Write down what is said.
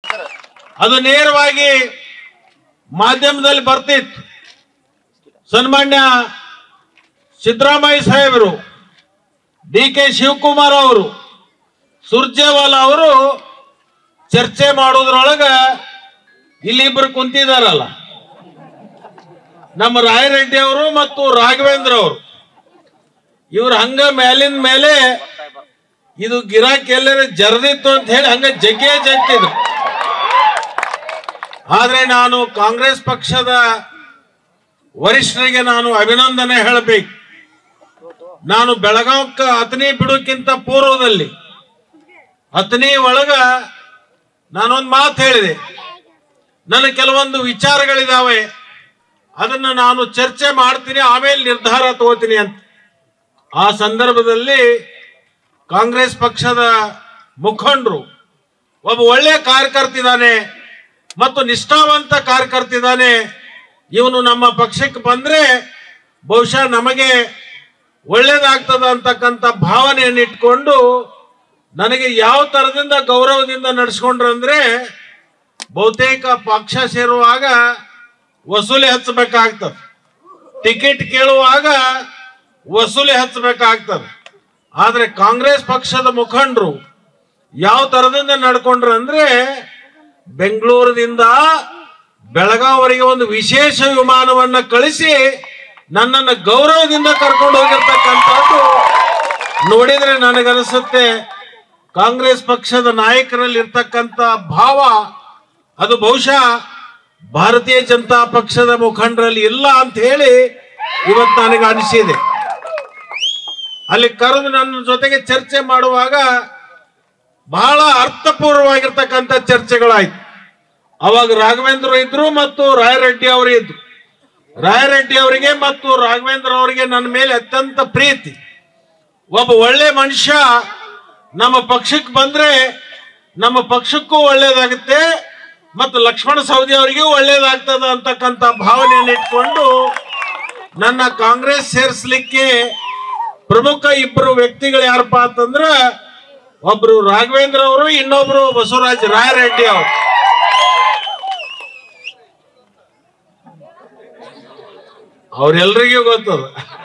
ಅದು ನೇರವಾಗಿ ಮಾಧ್ಯಮದಲ್ಲಿ ಬರ್ತಿತ್ತು ಸನ್ಮಾನ್ಯ ಸಿದ್ದರಾಮಯ್ಯ ಸಾಹೇಬರು ಡಿ ಕೆ ಶಿವಕುಮಾರ್ ಅವರು ಸುರ್ಜೇವಾಲಾ ಅವರು ಚರ್ಚೆ ಮಾಡೋದ್ರೊಳಗ ಇಲ್ಲಿಬ್ರು ಕುಂತಿದಾರಲ್ಲ ನಮ್ಮ ರಾಯರೆಡ್ಡಿ ಅವರು ಮತ್ತು ರಾಘವೇಂದ್ರ ಅವರು ಇವ್ರು ಹಂಗ ಮೇಲಿನ ಮೇಲೆ ಇದು ಗಿರಾಕಿ ಎಲ್ಲರ ಜರದಿತ್ತು ಅಂತ ಹೇಳಿ ಹಂಗ ಜಗ್ಗೆ ಜಗ್ತಿದ್ರು ಆದ್ರೆ ನಾನು ಕಾಂಗ್ರೆಸ್ ಪಕ್ಷದ ವರಿಷ್ಠರಿಗೆ ನಾನು ಅಭಿನಂದನೆ ಹೇಳಬೇಕು ನಾನು ಬೆಳಗಾವಕ್ಕ ಅತನಿ ಬಿಡೋಕ್ಕಿಂತ ಪೂರ್ವದಲ್ಲಿ ಅತನಿ ಒಳಗ ನಾನೊಂದು ಮಾತು ಹೇಳಿದೆ ನನ್ನ ಕೆಲವೊಂದು ವಿಚಾರಗಳಿದಾವೆ ಅದನ್ನ ನಾನು ಚರ್ಚೆ ಮಾಡ್ತೀನಿ ಆಮೇಲೆ ನಿರ್ಧಾರ ತಗೋತೀನಿ ಅಂತ ಆ ಸಂದರ್ಭದಲ್ಲಿ ಕಾಂಗ್ರೆಸ್ ಪಕ್ಷದ ಮುಖಂಡರು ಒಬ್ಬ ಒಳ್ಳೆಯ ಕಾರ್ಯಕರ್ತಿದ್ದಾನೆ ಮತ್ತು ನಿಷ್ಠಾವಂತ ಕಾರ್ಯಕರ್ತಿದ್ದಾನೆ ಇವನು ನಮ್ಮ ಪಕ್ಷಕ್ಕೆ ಬಂದ್ರೆ ಬಹುಶಃ ನಮಗೆ ಒಳ್ಳೇದಾಗ್ತದ ಅಂತಕ್ಕಂಥ ಭಾವನೆಯನ್ನು ಇಟ್ಕೊಂಡು ನನಗೆ ಯಾವ ತರದಿಂದ ಗೌರವದಿಂದ ನಡೆಸ್ಕೊಂಡ್ರಂದ್ರೆ ಬಹುತೇಕ ಪಕ್ಷ ಸೇರುವಾಗ ವಸೂಲಿ ಹಚ್ಚಬೇಕಾಗ್ತದೆ ಟಿಕೆಟ್ ಕೇಳುವಾಗ ವಸೂಲಿ ಹಚ್ಚಬೇಕಾಗ್ತದೆ ಆದ್ರೆ ಕಾಂಗ್ರೆಸ್ ಪಕ್ಷದ ಮುಖಂಡರು ಯಾವ ತರದಿಂದ ನಡ್ಕೊಂಡ್ರು ಅಂದ್ರೆ ಬೆಂಗಳೂರಿನಿಂದ ಬೆಳಗಾವರಿಗೆ ಒಂದು ವಿಶೇಷ ವಿಮಾನವನ್ನ ಕಳಿಸಿ ನನ್ನನ್ನು ಗೌರವದಿಂದ ಕರ್ಕೊಂಡು ಹೋಗಿರ್ತಕ್ಕಂಥದ್ದು ನೋಡಿದ್ರೆ ನನಗನ್ಸುತ್ತೆ ಕಾಂಗ್ರೆಸ್ ಪಕ್ಷದ ನಾಯಕರಲ್ಲಿ ಇರ್ತಕ್ಕಂಥ ಭಾವ ಅದು ಬಹುಶಃ ಭಾರತೀಯ ಜನತಾ ಪಕ್ಷದ ಮುಖಂಡರಲ್ಲಿ ಇಲ್ಲ ಅಂತ ಹೇಳಿ ಇವತ್ತು ನನಗೆ ಅನಿಸಿದೆ ಅಲ್ಲಿ ಕರೆದು ನನ್ನ ಜೊತೆಗೆ ಚರ್ಚೆ ಮಾಡುವಾಗ ಬಹಳ ಅರ್ಥಪೂರ್ವವಾಗಿರ್ತಕ್ಕಂಥ ಚರ್ಚೆಗಳಾಯ್ತು ಅವಾಗ ರಾಘವೇಂದ್ರ ಇದ್ರು ಮತ್ತು ರಾಯರೆಡ್ಡಿ ಅವರು ಇದ್ರು ರಾಯರೆಡ್ಡಿ ಅವರಿಗೆ ಮತ್ತು ರಾಘವೇಂದ್ರ ಅವರಿಗೆ ನನ್ನ ಮೇಲೆ ಅತ್ಯಂತ ಪ್ರೀತಿ ಒಬ್ಬ ಒಳ್ಳೆ ಮನುಷ್ಯ ನಮ್ಮ ಪಕ್ಷಕ್ಕೆ ಬಂದ್ರೆ ನಮ್ಮ ಪಕ್ಷಕ್ಕೂ ಒಳ್ಳೇದಾಗುತ್ತೆ ಮತ್ತು ಲಕ್ಷ್ಮಣ ಸವದಿ ಅವರಿಗೂ ಒಳ್ಳೇದಾಗ್ತದ ಅಂತಕ್ಕಂಥ ಭಾವನೆಯನ್ನು ಇಟ್ಕೊಂಡು ನನ್ನ ಕಾಂಗ್ರೆಸ್ ಸೇರಿಸ್ಲಿಕ್ಕೆ ಪ್ರಮುಖ ಇಬ್ಬರು ವ್ಯಕ್ತಿಗಳು ಯಾರಪ್ಪ ಅಂತಂದ್ರ ಒಬ್ರು ರಾಘವೇಂದ್ರ ಅವರು ಇನ್ನೊಬ್ರು ಬಸವರಾಜ್ ರಾಯರೆಡ್ಡಿ ಅವರು ಅವ್ರೆಲ್ರಿಗೂ ಗೊತ್ತದ